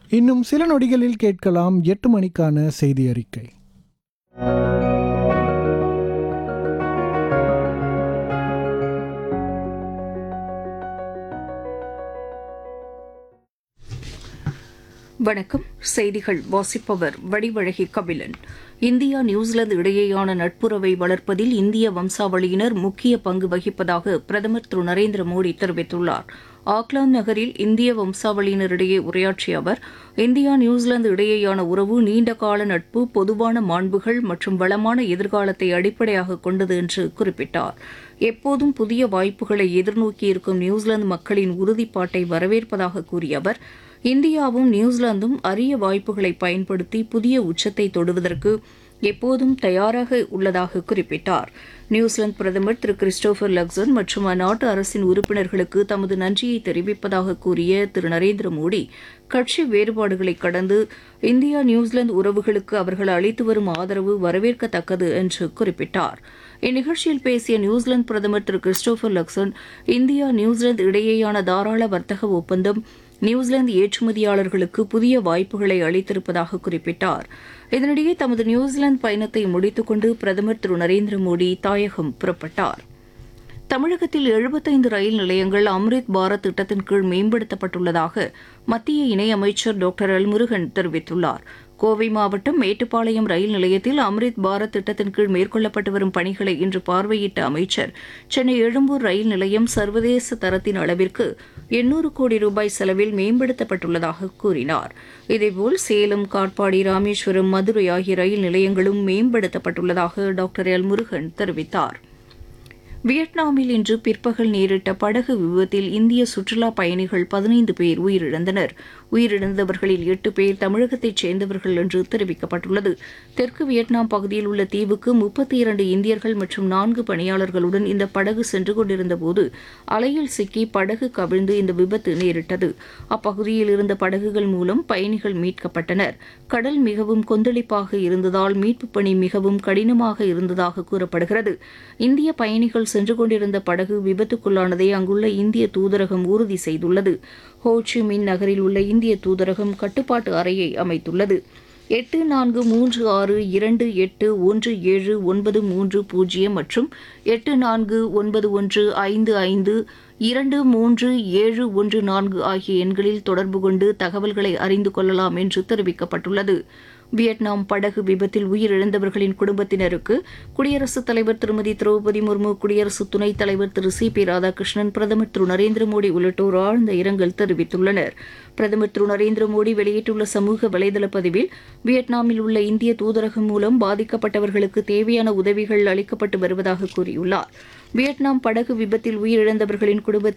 இன்னும் சில நொடிகளில் கேட்கலாம் எட்டு மணிக்கான செய்தி அறிக்கை வணக்கம் செய்திகள் வாசிப்பவர் வடிவழகி கபிலன் இந்தியா நியூசிலாந்து இடையேயான நட்புறவை வளர்ப்பதில் இந்திய வம்சாவளியினர் முக்கிய பங்கு வகிப்பதாக பிரதமர் திரு நரேந்திர மோடி தெரிவித்துள்ளார் ஆக்லாந்து நகரில் இந்திய வம்சாவளியினரிடையே உரையாற்றிய அவர் இந்தியா நியூசிலாந்து இடையேயான உறவு நீண்டகால நட்பு பொதுவான மாண்புகள் மற்றும் வளமான எதிர்காலத்தை அடிப்படையாக கொண்டது என்று குறிப்பிட்டார் எப்போதும் புதிய வாய்ப்புகளை எதிர்நோக்கியிருக்கும் நியூசிலாந்து மக்களின் உறுதிப்பாட்டை வரவேற்பதாக கூறிய அவர் இந்தியாவும் நியூசிலாந்தும் அரிய வாய்ப்புகளை பயன்படுத்தி புதிய உச்சத்தை தொடுவதற்கு எப்போதும் தயாராக உள்ளதாக குறிப்பிட்டார் நியூசிலாந்து பிரதமர் திரு கிறிஸ்டோபர் லக்சன் மற்றும் அந்நாட்டு அரசின் உறுப்பினர்களுக்கு தமது நன்றியை தெரிவிப்பதாக கூறிய திரு நரேந்திர மோடி கட்சி வேறுபாடுகளை கடந்து இந்தியா நியூசிலாந்து உறவுகளுக்கு அவர்கள் அளித்து வரும் ஆதரவு வரவேற்கத்தக்கது என்று குறிப்பிட்டார் இந்நிகழ்ச்சியில் பேசிய நியூசிலாந்து பிரதமர் திரு கிறிஸ்டோபர் லக்சன் இந்தியா நியூசிலாந்து இடையேயான தாராள வர்த்தக ஒப்பந்தம் நியூசிலாந்து ஏற்றுமதியாளர்களுக்கு புதிய வாய்ப்புகளை அளித்திருப்பதாக குறிப்பிட்டார் இதனிடையே தமது நியூசிலாந்து பயணத்தை முடித்துக்கொண்டு பிரதமர் திரு நரேந்திர மோடி தாயகம் புறப்பட்டார் தமிழகத்தில் எழுபத்தைந்து ரயில் நிலையங்கள் அம்ரித் பாரத் திட்டத்தின் கீழ் மேம்படுத்தப்பட்டுள்ளதாக மத்திய இணையமைச்சர் டாக்டர் எல் முருகன் தெரிவித்துள்ளார் கோவை மாவட்டம் மேட்டுப்பாளையம் ரயில் நிலையத்தில் அம்ரித் பாரத் திட்டத்தின் கீழ் மேற்கொள்ளப்பட்டு வரும் பணிகளை இன்று பார்வையிட்ட அமைச்சர் சென்னை எழும்பூர் ரயில் நிலையம் சர்வதேச தரத்தின் அளவிற்கு எண்ணூறு கோடி ரூபாய் செலவில் மேம்படுத்தப்பட்டுள்ளதாக கூறினார் இதேபோல் சேலம் காட்பாடி ராமேஸ்வரம் மதுரை ஆகிய ரயில் நிலையங்களும் மேம்படுத்தப்பட்டுள்ளதாக டாக்டர் எல் முருகன் தெரிவித்தார் வியட்நாமில் இன்று பிற்பகல் நேரிட்ட படகு விபத்தில் இந்திய சுற்றுலா பயணிகள் பதினைந்து பேர் உயிரிழந்தனர் உயிரிழந்தவர்களில் எட்டு பேர் தமிழகத்தைச் சேர்ந்தவர்கள் என்று தெரிவிக்கப்பட்டுள்ளது தெற்கு வியட்நாம் பகுதியில் உள்ள தீவுக்கு முப்பத்தி இரண்டு இந்தியர்கள் மற்றும் நான்கு பணியாளர்களுடன் இந்த படகு சென்று கொண்டிருந்தபோது அலையில் சிக்கி படகு கவிழ்ந்து இந்த விபத்து நேரிட்டது அப்பகுதியில் இருந்த படகுகள் மூலம் பயணிகள் மீட்கப்பட்டனர் கடல் மிகவும் கொந்தளிப்பாக இருந்ததால் மீட்புப் பணி மிகவும் கடினமாக இருந்ததாக கூறப்படுகிறது இந்திய பயணிகள் சென்று கொண்டிருந்த படகு விபத்துக்குள்ளானதை அங்குள்ள இந்திய தூதரகம் உறுதி செய்துள்ளது ஹோச்சி மின் நகரில் உள்ள இந்திய தூதரகம் கட்டுப்பாட்டு அறையை அமைத்துள்ளது எட்டு நான்கு மூன்று ஆறு இரண்டு எட்டு ஒன்று ஏழு ஒன்பது மூன்று பூஜ்ஜியம் மற்றும் எட்டு நான்கு ஒன்பது ஒன்று ஐந்து ஐந்து இரண்டு மூன்று ஏழு ஒன்று நான்கு ஆகிய எண்களில் தொடர்பு கொண்டு தகவல்களை அறிந்து கொள்ளலாம் என்று தெரிவிக்கப்பட்டுள்ளது வியட்நாம் படகு விபத்தில் உயிரிழந்தவர்களின் குடும்பத்தினருக்கு குடியரசுத் தலைவர் திருமதி திரௌபதி முர்மு குடியரசு துணைத் தலைவர் திரு சி பி ராதாகிருஷ்ணன் பிரதமர் திரு நரேந்திர மோடி உள்ளிட்டோர் ஆழ்ந்த இரங்கல் தெரிவித்துள்ளனர் பிரதமர் திரு நரேந்திர மோடி வெளியிட்டுள்ள சமூக வலைதள பதிவில் வியட்நாமில் உள்ள இந்திய தூதரகம் மூலம் பாதிக்கப்பட்டவர்களுக்கு தேவையான உதவிகள் அளிக்கப்பட்டு வருவதாக கூறியுள்ளார் வியட்நாம் படகு விபத்தில் உயிரிழந்தவர்களின் குடும்பத்தினர்